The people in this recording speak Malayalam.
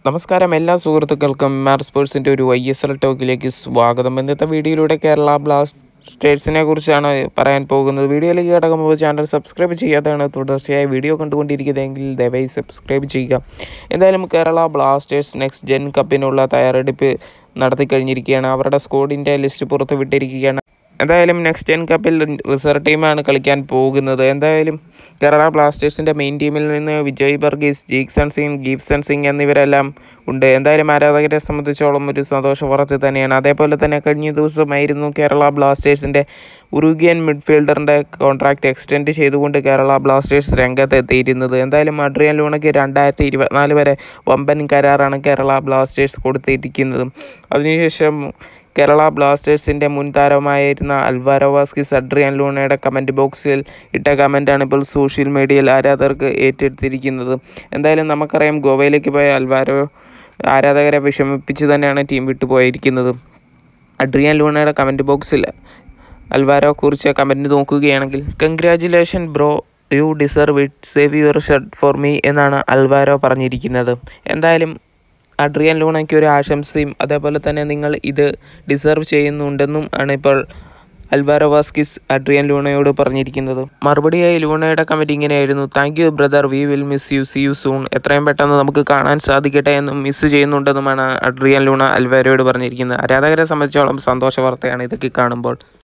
നമസ്കാരം എല്ലാ സുഹൃത്തുക്കൾക്കും മാർ സ്പോർട്സിൻ്റെ ഒരു ഐ എസ് എൽ ടോക്കിലേക്ക് സ്വാഗതം ഇന്നത്തെ വീഡിയോയിലൂടെ കേരള ബ്ലാസ്റ്റേഴ്സിനെ കുറിച്ചാണ് പറയാൻ പോകുന്നത് വീഡിയോയിലേക്ക് കിടക്കുമ്പോൾ ചാനൽ സബ്സ്ക്രൈബ് ചെയ്യാതെയാണ് തുടർച്ചയായി വീഡിയോ കണ്ടുകൊണ്ടിരിക്കുന്നതെങ്കിൽ ദയവായി സബ്സ്ക്രൈബ് ചെയ്യുക എന്തായാലും കേരള ബ്ലാസ്റ്റേഴ്സ് നെക്സ്റ്റ് ജെൻ കപ്പിനുള്ള തയ്യാറെടുപ്പ് നടത്തി കഴിഞ്ഞിരിക്കുകയാണ് അവരുടെ സ്ക്വാഡിൻ്റെ ലിസ്റ്റ് പുറത്ത് വിട്ടിരിക്കുകയാണ് എന്തായാലും നെക്സ്റ്റ് ജെൻ കപ്പിൽ റിസർവ് ടീമാണ് കളിക്കാൻ പോകുന്നത് എന്തായാലും കേരള ബ്ലാസ്റ്റേഴ്സിൻ്റെ മെയിൻ ടീമിൽ നിന്ന് വിജയ് ബർഗീസ് ജീക്സൺ സിംഗ് ഗീഫ്സൺ സിംഗ് എന്നിവരെല്ലാം ഉണ്ട് എന്തായാലും ആരാധകരെ സംബന്ധിച്ചോളം ഒരു സന്തോഷ വാർത്ത തന്നെയാണ് അതേപോലെ തന്നെ കഴിഞ്ഞ ദിവസമായിരുന്നു കേരള ബ്ലാസ്റ്റേഴ്സിൻ്റെ ഉറുഗിയൻ മിഡ്ഫീൽഡറിൻ്റെ കോൺട്രാക്റ്റ് എക്സ്റ്റെൻഡ് ചെയ്തുകൊണ്ട് കേരള ബ്ലാസ്റ്റേഴ്സ് രംഗത്ത് എത്തിയിരുന്നത് എന്തായാലും അഡ്രിയൻ ലൂണയ്ക്ക് രണ്ടായിരത്തി ഇരുപത്തിനാല് വരെ വമ്പൻ കരാറാണ് കേരള ബ്ലാസ്റ്റേഴ്സ് കൊടുത്തിരിക്കുന്നത് അതിനുശേഷം കേരള ബ്ലാസ്റ്റേഴ്സിൻ്റെ മുൻ താരമായിരുന്ന അൽവാരോ വാസ്കിസ് അഡ്രിയൻ ലൂണയുടെ കമൻറ്റ് ബോക്സിൽ ഇട്ട കമൻറ്റാണ് ഇപ്പോൾ സോഷ്യൽ മീഡിയയിൽ ആരാധകർക്ക് ഏറ്റെടുത്തിരിക്കുന്നത് എന്തായാലും നമുക്കറിയാം ഗോവയിലേക്ക് പോയ അൽവാരോ ആരാധകരെ വിഷമിപ്പിച്ച് തന്നെയാണ് ടീം വിട്ടുപോയിരിക്കുന്നത് അഡ്രിയൻ ലൂണയുടെ കമൻറ്റ് ബോക്സിൽ അൽവാരോ കുറിച്ച് കമൻറ്റ് നോക്കുകയാണെങ്കിൽ congratulation bro you deserve it save your shirt for me എന്നാണ് അൽവാരോ പറഞ്ഞിരിക്കുന്നത് എന്തായാലും അഡ്രിയൻ ലൂണയ്ക്ക് ഒരു ആശംസയും അതേപോലെ തന്നെ നിങ്ങൾ ഇത് ഡിസർവ് ചെയ്യുന്നുണ്ടെന്നും ആണ് ഇപ്പോൾ അൽവാരോ വാസ്കിസ് അഡ്രിയൻ ലൂണയോട് പറഞ്ഞിരിക്കുന്നത് മറുപടിയായി ലൂണയുടെ കമൻറ്റ് ഇങ്ങനെയായിരുന്നു thank you brother we will miss you see you soon എത്രയും പെട്ടെന്ന് നമുക്ക് കാണാൻ സാധിക്കട്ടെ എന്നും മിസ് ചെയ്യുന്നുണ്ടെന്നുമാണ് അഡ്രിയൻ ലൂണ അൽവാരോയോട് പറഞ്ഞിരിക്കുന്നത് ആരാധകരെ സംബന്ധിച്ചോളം സന്തോഷ വാർത്തയാണ് ഇതൊക്കെ കാണുമ്പോൾ